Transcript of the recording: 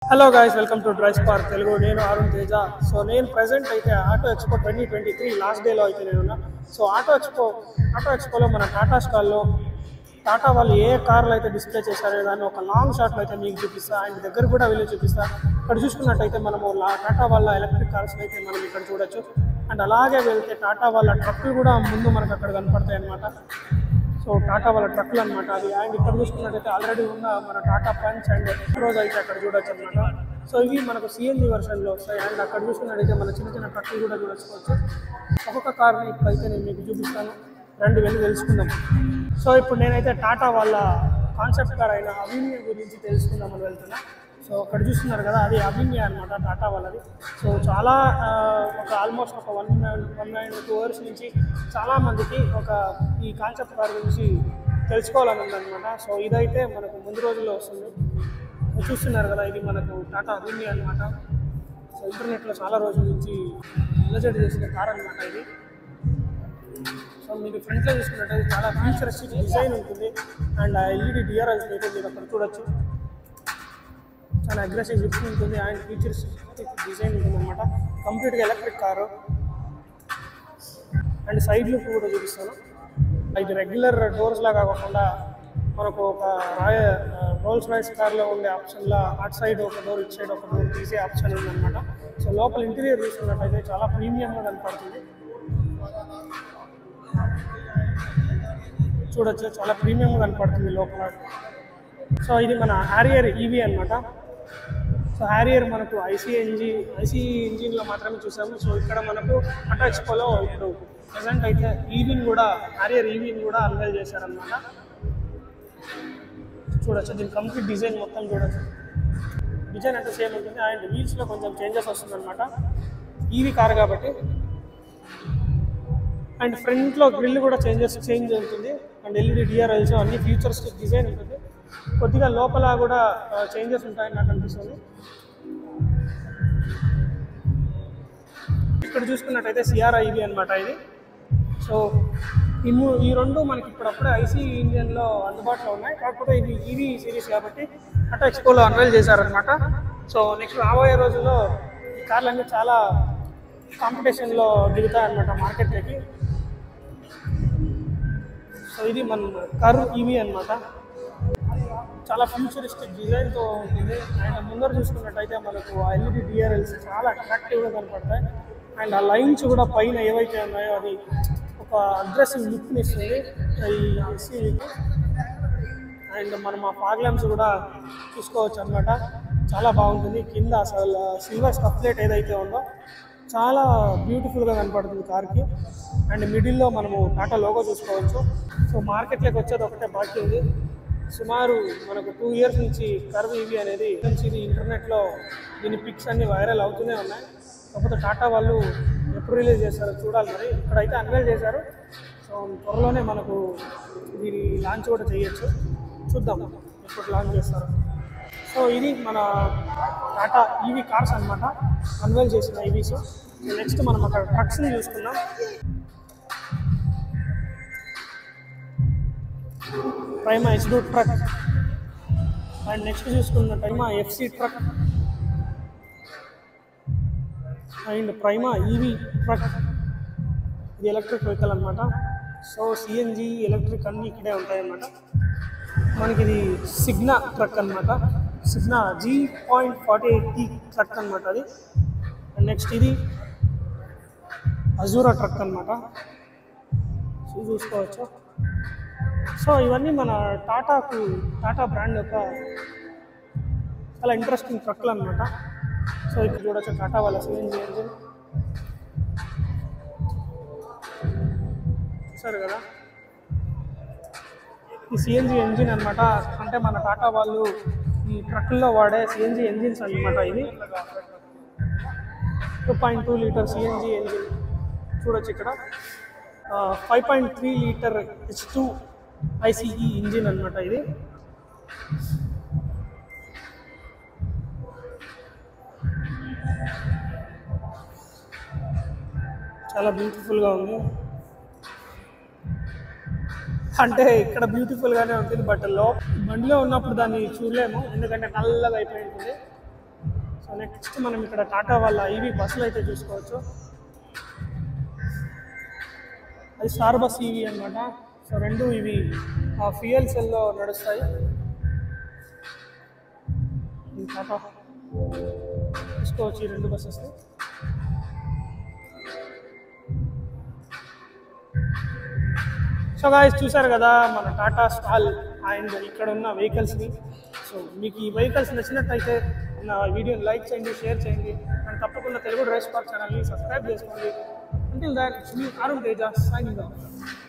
hello guys welcome to drive park Telugu నేను Arun Teja so నేను present అయితే auto expo twenty twenty three last డేలో అయితే నేను ఉన్నా సో ఆటో ఎక్స్పో ఆటో ఎక్స్పోలో మన టాటా స్టాల్లో టాటా వాళ్ళు ఏ కార్లు అయితే డిస్ప్లే చేశారో దాన్ని ఒక లాంగ్ షాట్లో అయితే మీకు చూపిస్తా అండ్ దగ్గర కూడా వెళ్ళి చూపిస్తా ఇక్కడ చూసుకున్నట్టయితే మనము లా- టాటా వాళ్ళ ఎలక్ట్రిక్ కార్స్ అయితే మనం ఇక్కడ చూడొచ్చు అండ్ అలాగే వెళ్తే టాటా వాళ్ళ ట్రక్కులు కూడా ముందు మనకు అక్కడ కనపడతాయి అన్నమాట సో టాటా వాళ్ళ ట్రక్లు అనమాట అది అండ్ ఇక్కడ చూసుకున్నట్టయితే ఆల్రెడీ ఉన్న మన టాటా పంచ్ అండ్ రోజు అయితే అక్కడ చూడొచ్చు అనమాట సో ఇవి మనకు సిఎన్జి వర్షన్లో వస్తాయి అండ్ అక్కడ చూసుకున్నట్టయితే మన చిన్న చిన్న ట్రక్లు కూడా చూడొచ్చుకోవచ్చు ఒక్కొక్క కార్ని ఇప్పుడైతే నేను మీకు చూపిస్తాను రెండు వెళ్ళి తెలుసుకుందాం సో ఇప్పుడు నేనైతే టాటా వాళ్ళ కాన్సెప్ట్ కార్ అయిన అవిన్య గురించి తెలుసుకుందామని వెళ్తున్నా సో అక్కడ చూస్తున్నారు కదా అది అవిన్య అనమాట టాటా వాళ్ళది సో చాలా ఆ, ఒక ఆల్మోస్ట్ ఒక one one nine two hours నుంచి చాలా మందికి ఒక ఈ కాన్సెప్ట్ కార్ గురించి తెలుసుకోవాలని ఉందన్నమాట సో ఇదైతే మనకు ముందు రోజుల్లో వస్తుంది సో చూస్తున్నారు కదా ఇది మనకు టాటా అవిన్య అనమాట సో ఇంటర్నెట్లో చాలా రోజుల నుంచి ఎలజెట్ చేసిన కార్ అనమాట ఇది సో మీరు ఫ్రంట్లో చూసుకున్నట్టయితే చాలా ఫ్యూచరిస్టిక్ డిజైన్ ఉంటుంది అండ్ ఎల్ఈడి డిఆర్ఎల్స్ అయితే మీరు అక్కడ చూడొచ్చు చాలా అగ్రెసివ్ లుక్ ఉంటుంది అండ్ ఫ్యూచరిస్టిక్ డిజైన్ ఉంటుంది అనమాట కంప్లీట్గా electric car and side look కూడా చూపిస్తాను ఇది రెగ్యులర్ డోర్స్ లాగా కాకుండా మనకు ఒక రాయ రోల్స్ రాయిస్ కార్లో ఉండే ఆప్షన్లా అటు సైడ్ ఒక డోర్ ఇటు సైడ్ ఒక డోర్ తీసే ఆప్షన్ ఉందన్నమాట సో లోపల ఇంటీరియర్ చూసుకున్నట్టయితే చాలా ప్రీమియంగా కనపడుతుంది చూడొచ్చు చాలా ప్రీమియంగా కనపడుతుంది లోపల సో ఇది మన హ్యారియర్ ఈవీ అన్నమాట సో హ్యారియర్ మనకు ఐసీ ఇంజి ఐసీ ఇంజిన్లో మాత్రమే చూసాము సో ఇక్కడ మనకు అటో ఎక్స్పోలో ఇప్పుడు ప్రజెంట్ అయితే ఈవీని కూడా హ్యారియర్ ఈవీని కూడా అన్వైల్ చేశారనమాట చూడొచ్చు దీని కంప్లీట్ డిజైన్ మొత్తం చూడొచ్చు డిజైన్ అంటే సేమ్ ఉంటుంది అండ్ వీల్స్లో కొంచెం చేంజెస్ వస్తుందన్నమాట ఈవీ కార్ కాబట్టి అండ్ ఫ్రంట్లో గ్రిల్ కూడా చేంజెస్ చేంజ్ అవుతుంది అండ్ ఎల్ఈడి డిఆర్ఎల్స్ అన్ని ఫ్యూచరిస్టిక్ డిజైన్ ఉంటుంది కొద్దిగా లోపల కూడా చేంజెస్ ఉంటాయని నాకు అనిపిస్తుంది ఇక్కడ చూసుకున్నట్టయితే సిఆర్ఐ ఇది అనమాట ఇది సో ఈ మూ- ఈ రెండు మనకి ఇప్పుడప్పుడే ఐసీ ఇంజిన్లో అందుబాటులో ఉన్నాయి కాకపోతే ఇది ఈవీ సిరీస్ కాబట్టి అటో ఎక్స్పోలో అన్వైల్ చేశారనమాట సో నెక్స్ట్ రాబోయే రోజుల్లో ఈ కార్లన్నీ చాలా కాంపిటీషన్లో దిగుతాయి అనమాట మార్కెట్లోకి సో ఇది మన కర్ ఈవీ అన్నమాట చాలా ఫ్యూచరిస్టిక్ డిజైన్తో ఉంటుంది అండ్ ముందర చూసుకున్నట్టయితే మనకు ఎల్ఈడి డిఆర్ఎల్స్ చాలా అట్రాక్టివ్గా కనపడతాయి అండ్ ఆ లైన్స్ కూడా పైన ఏవైతే ఉన్నాయో అది ఒక అగ్రెసివ్ లుక్ని ఇస్తుంది ఈ ఎస్సీకి అండ్ మనం ఆ ఫాగ్ ల్యాంప్స్ కూడా చూసుకోవచ్చు అనమాట చాలా బాగుంటుంది కింద అసలు సిల్వర్ స్టఫ్ ప్లేట్ ఏదైతే ఉందో చాలా బ్యూటిఫుల్గా కనపడుతుంది కార్కి అండ్ మిడిల్లో మనము టాటా లోగో చూసుకోవచ్చు సో మార్కెట్లోకి వచ్చేది ఒకటే బాకీ ఉంది సుమారు మనకు టూ ఇయర్స్ నుంచి కర్వ్ ఈవీ అనేది నుంచి ఇది ఇంటర్నెట్లో దీని పిక్స్ అన్ని వైరల్ అవుతూనే ఉన్నాయి కాకపోతే టాటా వాళ్ళు ఎప్పుడు రిలీజ్ చేస్తారో చూడాలి మరి ఇక్కడైతే అన్వైల్ చేశారు సో త్వరలోనే మనకు దీని లాంచ్ కూడా చేయొచ్చు చూద్దాం ఎప్పుడు లాంచ్ చేస్తారు సో ఇది మన టాటా ఈవీ కార్స్ అన్నమాట అన్వైల్ చేసిన ఈవీస్ నెక్స్ట్ మనం అక్కడ ట్రక్స్ని చూసుకుందాం ప్రైమా ఎస్డూ ట్రక్ అండ్ నెక్స్ట్ చూసుకున్న prima FC truck and prima EV truck ఇది ఎలక్ట్రిక్ వెహికల్ అనమాట సో సిఎన్జి ఎలక్ట్రిక్ అన్నీ ఇక్కడే ఉంటాయన్నమాట మనకి ఇది సిగ్నా ట్రక్ అన్నమాట signa G point forty eight T truck అనమాట అది అండ్ నెక్స్ట్ ఇది అజూరా ట్రక్ అనమాట సో చూసుకోవచ్చు సో ఇవన్నీ మన టాటాకు టాటా బ్రాండ్ యొక్క చాలా ఇంట్రెస్టింగ్ ట్రక్లు అనమాట సో ఇక్కడ చూడొచ్చు టాటా వాళ్ళ సిఎన్జి ఇంజిన్ చూసారు కదా ఈ సిఎన్జి ఇంజిన్ అన్నమాట అంటే మన టాటా వాళ్ళు ఈ ట్రక్కుల్లో వాడే సిఎన్జి ఇంజిన్స్ అన్నమాట ఇది two point two litre CNG engine చూడొచ్చు ఇక్కడ five point three litre H two ICE engine అన్నమాట ఇది చాలా బ్యూటిఫుల్గా ఉంది అంటే ఇక్కడ బ్యూటిఫుల్గానే ఉంటుంది బట్ లో బండిలో ఉన్నప్పుడు దాన్ని చూడలేము ఎందుకంటే నల్లగా అయిపోయి ఉంటుంది సో నెక్స్ట్ మనం ఇక్కడ టాటా వాళ్ళ ఈవీ బస్సులు అయితే చూసుకోవచ్చు అది స్టార్ బస్ ఈవీ అనమాట సో రెండు ఇవి ఫ్యూయల్ సెల్లో నడుస్తాయి ఇది టాటా చూసుకోవచ్చు ఈ రెండు బస్సెస్ సో గాయస్ చూసారు కదా మన టాటా స్టాల్ అండ్ ఇక్కడ ఉన్న వెహికల్స్ని సో మీకు ఈ వెహికల్స్ నచ్చినట్టయితే నా వీడియోని లైక్ చేయండి షేర్ చేయండి అండ్ తప్పకుండా తెలుగు డ్రైవ్ స్పాట్ ఛానల్ని సబ్స్క్రైబ్ చేసుకోండి అంటిల్ దాట్ మీ అరుణ్ తేజ సైనింగ్